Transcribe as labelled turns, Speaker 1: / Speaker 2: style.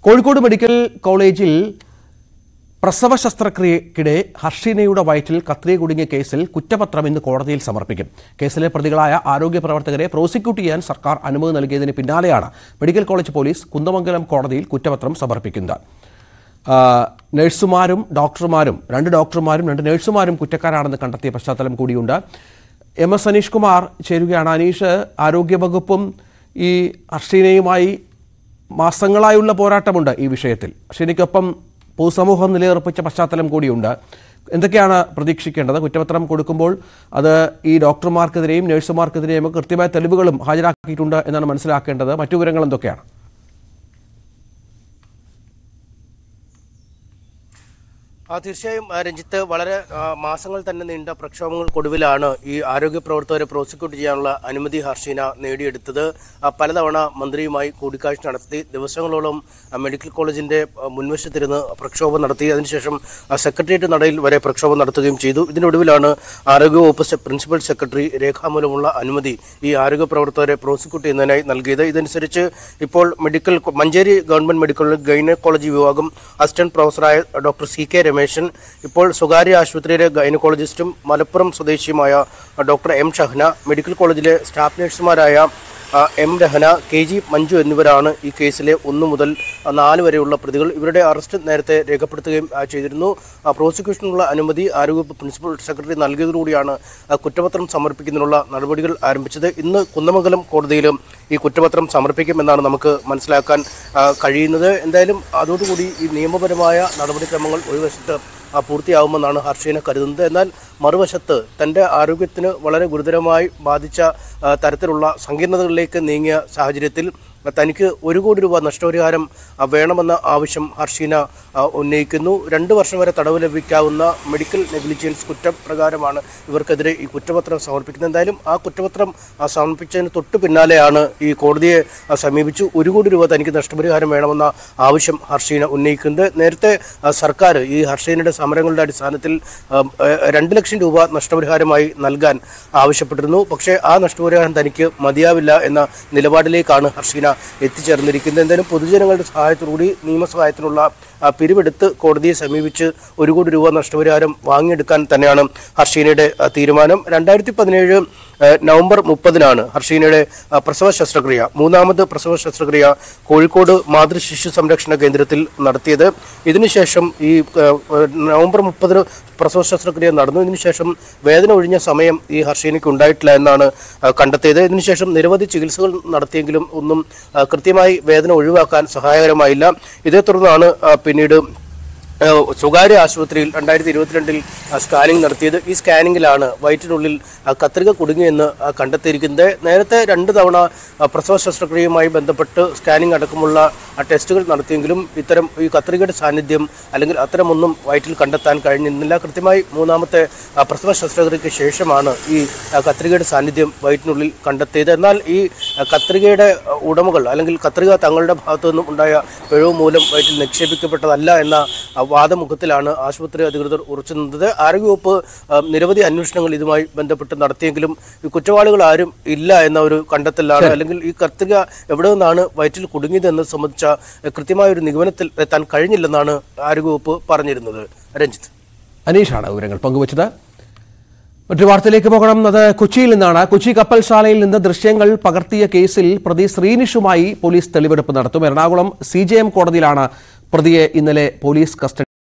Speaker 1: Kozhikode medical കോളേജിൽ പ്രസവ ശസ്ത്രക്രിയക്കിടെ ഹർഷീനയുടെ വയറ്റിൽ കത്രിക കുടുങ്ങിയ കേസിൽ കുറ്റപത്രം ഇന്ന് കോടതിയിൽ സമർപ്പിക്കും കേസിലെ പ്രതികളായ ആരോഗ്യ പ്രവർത്തകരെ പ്രോസിക്യൂട്ട് ചെയ്യാൻ സർക്കാർ അനുമതി നൽകിയതിന് പിന്നാലെയാണ് മെഡിക്കൽ കോളേജ് പോലീസ് കുന്ദമംഗലം കോടതിയിൽ കുറ്റപത്രം സമർപ്പിക്കുന്നത് ആ, നഴ്സുമാരും ഡോക്ടർമാരും രണ്ട് ഡോക്ടർമാരും രണ്ട് നഴ്സുമാരും കുറ്റക്കാരാണെന്ന് കണ്ടെത്തിയ പശ്ചാത്തലം കൂടിയുണ്ട് എം എസ് അനീഷ് കുമാർ ചേരുകയാണ് അനീഷ് ആരോഗ്യവകുപ്പും ഈ ഹർഷീനയുമായി മാസങ്ങളായുള്ള പോരാട്ടമുണ്ട് ഈ വിഷയത്തിൽ ഹർഷീനയ്ക്കൊപ്പം പൊതുസമൂഹം നിലയുറപ്പിച്ച പശ്ചാത്തലം കൂടിയുണ്ട് എന്തൊക്കെയാണ് പ്രതീക്ഷിക്കേണ്ടത് കുറ്റപത്രം കൊടുക്കുമ്പോൾ അത് ഈ ഡോക്ടർമാർക്കെതിരെയും നഴ്സുമാർക്കെതിരെയും ഒക്കെ കൃത്യമായ തെളിവുകളും ഹാജരാക്കിയിട്ടുണ്ട് എന്നാണ് മനസ്സിലാക്കേണ്ടത് മറ്റു വിവരങ്ങൾ എന്തൊക്കെയാണ്
Speaker 2: ആ തീർച്ചയായും ആ, രഞ്ജിത്ത് വളരെ ആ, മാസങ്ങൾ തന്നെ നീണ്ട പ്രക്ഷോഭങ്ങൾക്കൊടുവിലാണ് ഈ ആരോഗ്യ പ്രവർത്തകരെ പ്രോസിക്യൂട്ട് ചെയ്യാനുള്ള അനുമതി ഹർഷീന നേടിയെടുത്തത് ആ, പലതവണ മന്ത്രിയുമായി കൂടിക്കാഴ്ച നടത്തി ദിവസങ്ങളോളം ആ, മെഡിക്കൽ കോളേജിന്റെ ആ, മുൻവശത്തിരുന്ന് പ്രക്ഷോഭം നടത്തി അതിനുശേഷം ആ, സെക്രട്ടേറിയറ്റ് നടയിൽ വരെ പ്രക്ഷോഭം നടത്തുകയും ചെയ്തു ഇതിനൊടുവിലാണ് ആരോഗ്യവകുപ്പ് സെ- പ്രിൻസിപ്പൽ സെക്രട്ടറി രേഖാമൂലമുള്ള അനുമതി ഈ ആരോഗ്യ പ്രവർത്തകരെ പ്രോസിക്യൂട്ട് ചെയ്യുന്നതിനായി നൽകിയത് ഇതനുസരിച്ച് ഇപ്പോൾ മെഡിക്കൽ കോ- മഞ്ചേരി ഗവൺമെന്റ് മെഡിക്കൽ ഗൈനക്കോളജി വിഭാഗം അസിസ്റ്റന്റ് പ്രൊഫസറായ ഡോക്ടർ സി കെ രമേശൻ ഇപ്പോൾ സ്വകാര്യ ആശുപത്രിയിലെ ഗൈനക്കോളജിസ്റ്റും മലപ്പുറം സ്വദേശിയുമായ ഡോക്ടർ എം ഷഹ്ന മെഡിക്കൽ കോളേജിലെ സ്റ്റാഫ് നഴ്സുമാരായ ആ, M Rahana K G Manju എന്നിവരാണ് ഈ കേസിലെ ഒന്ന് മുതൽ ആ, നാല് വരെയുള്ള പ്രതികൾ ഇവരുടെ അറസ്റ്റ് നേരത്തെ രേഖപ്പെടുത്തുകയും ആ, ചെയ്തിരുന്നു ആ, പ്രോസിക്യൂഷനുള്ള അനുമതി ആരോഗ്യവകുപ്പ് പ്രിൻസിപ്പൽ സെക്രട്ടറി നൽകിയതോടുകൂടിയാണ് ആ, കുറ്റപത്രം സമർപ്പിക്കുന്നതിനുള്ള നടപടികൾ ആരംഭിച്ചത് ഇന്ന് കുന്നമംഗലം കോടതിയിലും ഈ കുറ്റപത്രം സമർപ്പിക്കുമെന്നാണ് നമുക്ക് മനസ്സിലാക്കാൻ ആ, കഴിയുന്നത് എന്തായാലും അതോടുകൂടി ഈ നിയമപരമായ നടപടിക്രമങ്ങൾ ഒരു വശത്ത് ആ, പൂർത്തിയാവുമെന്നാണ് ഹർഷീന കരുതുന്നത് എന്നാൽ മറുവശത്ത് തൻ്റെ ആരോഗ്യത്തിന് വളരെ ഗുരുതരമായി ബാധിച്ച ആ, തരത്തിലുള്ള സങ്കീർണതകളിലേക്ക് നീങ്ങിയ സാഹചര്യത്തിൽ തനിക്ക് ഒരു കോടി രൂപ നഷ്ടപരിഹാരം ആ, വേണമെന്ന ആവശ്യം ഹർഷീന ആ, ഉന്നയിക്കുന്നു രണ്ട് വർഷം വരെ തടവ് ലഭിക്കാവുന്ന മെഡിക്കൽ നെഗ്ലിജൻസ് കുറ്റപ്രകാരമാണ് ഇവർക്കെതിരെ ഈ കുറ്റപത്രം സമർപ്പിക്കുന്നത് എന്തായാലും ആ കുറ്റപത്രം ആ, സമർപ്പിച്ചതിന് തൊട്ട് പിന്നാലെയാണ് ഈ കോടതിയെ ആ, സമീപിച്ചു ഒരു കോടി രൂപ തനിക്ക് നഷ്ടപരിഹാരം വേണമെന്ന ആവശ്യം ഹർഷീന ഉന്നയിക്കുന്നത് നേരത്തെ ആ, സർക്കാർ ഈ ഹർഷീനയുടെ സമരങ്ങളുടെ അടിസ്ഥാനത്തിൽ ആ, ആ, രണ്ട് ലക്ഷം രൂപ നഷ്ടപരിഹാരമായി നൽകാൻ ആവശ്യപ്പെട്ടിരുന്നു പക്ഷേ ആ നഷ്ടപരിഹാരം തനിക്ക് മതിയാവില്ല എന്ന നിലപാടിലേക്കാണ് ഹർഷീന എത്തിച്ചേർന്നിരിക്കുന്നത് എന്തായാലും പൊതുജനങ്ങളുടെ സഹായത്തോടുകൂടി നിയമസഹായത്തിനുള്ള ആ, പിരിവെടുത്ത് കോടതിയെ സമീപിച്ച് ഒരു കോടി രൂപ നഷ്ടപരിഹാരം വാങ്ങിയെടുക്കാൻ തന്നെയാണ് ഹർഷീനയുടെ ആ, തീരുമാനം രണ്ടായിരത്തി പതിനേഴ് നവംബർ മുപ്പതിനാണ് ഹർഷീനയുടെ ആ, പ്രസവ ശസ്ത്രക്രിയ മൂന്നാമത് പ്രസവ ശസ്ത്രക്രിയ കോഴിക്കോട് മാതൃശിശു സംരക്ഷണ കേന്ദ്രത്തിൽ നടത്തിയത് ഇതിനുശേഷം ഈ ആ, നവംബർ മുപ്പതിന് പ്രസവ ശസ്ത്രക്രിയ നടന്നു ഇതിനുശേഷം വേദന ഒഴിഞ്ഞ സമയം ഈ ഹർഷീനയ്ക്ക് ഉണ്ടായിട്ടില്ല എന്നാണ് ആ, കണ്ടെത്തിയത് ഇതിനുശേഷം നിരവധി ചികിത്സകൾ നടത്തിയെങ്കിലും ഒന്നും ആ, കൃത്യമായി വേദന ഒഴിവാക്കാൻ സഹായകരമായില്ല ഇതേ തുടർന്നാണ് ആ, പിന്നീട് ആ, സ്വകാര്യ ആശുപത്രിയിൽ രണ്ടായിരത്തി ഇരുപത്തിരണ്ടിൽ സ്കാനിംഗ് നടത്തിയത് ഈ സ്കാനിങ്ങിലാണ് വയറ്റിനുള്ളിൽ ആ, കത്രിക കുടുങ്ങിയെന്ന് ആ, കണ്ടെത്തിയിരിക്കുന്നത് നേരത്തെ രണ്ട് തവണ ആ, പ്രസവ ശസ്ത്രക്രിയയുമായി ബന്ധപ്പെട്ട് സ്കാനിംഗ് അടക്കമുള്ള ആ, ടെസ്റ്റുകൾ നടത്തിയെങ്കിലും ഇത്തരം ഈ കത്രികയുടെ സാന്നിധ്യം അല്ലെങ്കിൽ അത്തരമൊന്നും വയറ്റിൽ കണ്ടെത്താൻ കഴിഞ്ഞിരുന്നില്ല കൃത്യമായി മൂന്നാമത്തെ ആ, പ്രസവ ശസ്ത്രക്രിയയ്ക്ക് ശേഷമാണ് ഈ ആ, കത്രികയുടെ സാന്നിധ്യം വയറ്റിനുള്ളിൽ കണ്ടെത്തിയത് എന്നാൽ ഈ ആ, കത്രികയുടെ ആ, ഉടമകൾ അല്ലെങ്കിൽ കത്രിക തങ്ങളുടെ ഭാഗത്തു നിന്നും ഉണ്ടായ പിഴവ് മൂലം വയറ്റിൽ നിക്ഷേപിക്കപ്പെട്ടതല്ല എന്ന ആ, വാദമുഖത്തിലാണ് ആശുപത്രി അധികൃതർ ഉറച്ചു നിന്നത് ആരോഗ്യവകുപ്പ് ആ, നിരവധി അന്വേഷണങ്ങൾ ഇതുമായി ബന്ധപ്പെട്ട് നടത്തിയെങ്കിലും ഈ കുറ്റവാളികൾ ആരും ഇല്ല എന്ന ഒരു കണ്ടെത്തലാണ് അല്ലെങ്കിൽ ഈ കത്രിക എവിടെ നിന്നാണ് വയറ്റിൽ കുടുങ്ങിയതെന്ന് സംബന്ധിച്ച ആ, കൃത്യമായ ഒരു നിഗമനത്തിൽ എത്താൻ കഴിഞ്ഞില്ലെന്നാണ് ആരോഗ്യവകുപ്പ് പറഞ്ഞിരുന്നത് രഞ്ജിത്ത്
Speaker 1: അനീഷാണ് വിവരങ്ങൾ പങ്കുവച്ചത് മറ്റൊരു വാർത്തയിലേക്ക് പോകണം അത് കൊച്ചിയിൽ നിന്നാണ് കൊച്ചി കപ്പൽശാലയിൽ നിന്ന് ദൃശ്യങ്ങൾ പകർത്തിയ കേസിൽ പ്രതി ശ്രീനിഷുമായി പോലീസ് തെളിവെടുപ്പ് നടത്തും എറണാകുളം സി കോടതിയിലാണ് പ്രതിയെ ഇന്നലെ പോലീസ് കസ്റ്റഡി